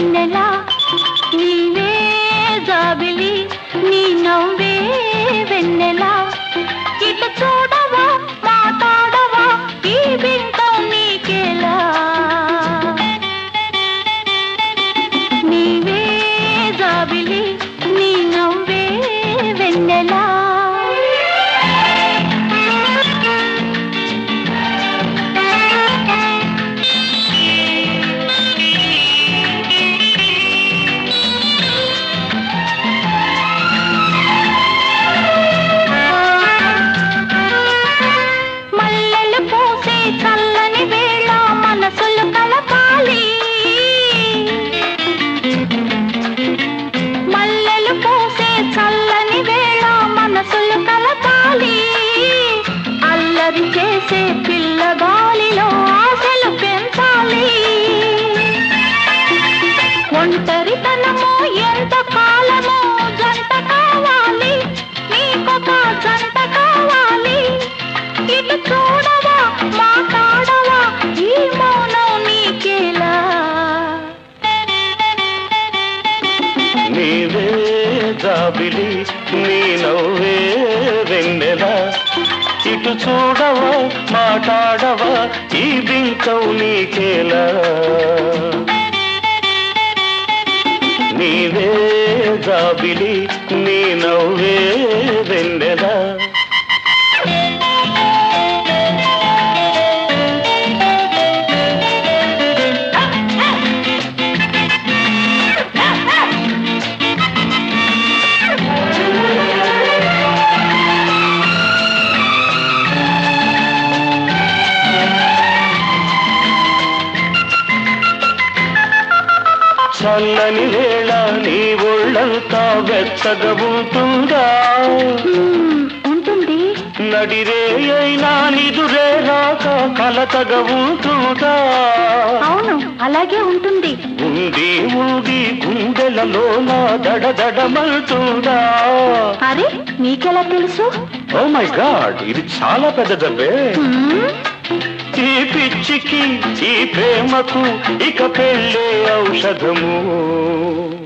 వెన్నెలా నీవే జాబిలి నీ నవ్వే వెన్నెలా ఇటు చూడవా మాట్లాడవా ఈ బింకం నీకేలా నీవే జాబిలి నీ నవ్వే వెన్నెలా మల్లెలు పూసే చల్లని వేళ మనసులు కలపాలి మల్లెలు పూసే చల్లని వేళ మనసులు కలపాలి అల్లరి చేసే పిల్లగాలిలో ఆశలు పెంచాలి ఒంటరితనము ఎంత కాలము జంట కావాలి నీకొక జంట కావాలి ఇటు చూడవా మాట్లాడవా ఈ మౌనం నీకేలా నీవే జాబిలి నీ నవ్వే వెన్నెల ఇటు చూడవా మాట్లాడవా ఈ బింకం నీకేలా నీవే జాబిలి నీ నవ్వే వెన్నెల చల్లని వేళ నీ ఒళ్ళంతా వెచ్చగా ఉంటుందా మ్మ్, ఉంటుంది నడిరే అయినా నిదురే రాక కలతగా ఉంటుందా అవును అలాగే ఉంటుంది ఉంది ఉంది గుండెలలో నా దడదడమంటుందా అరే నీకెలా తెలుసు ఓ మై గాడ్ ఇది చాలా పెద్ద దెబ్బే మ్మ్, ఈ పిచ్చికి ఈ ప్రేమకు ఇక పెళ్ళే ఔషధము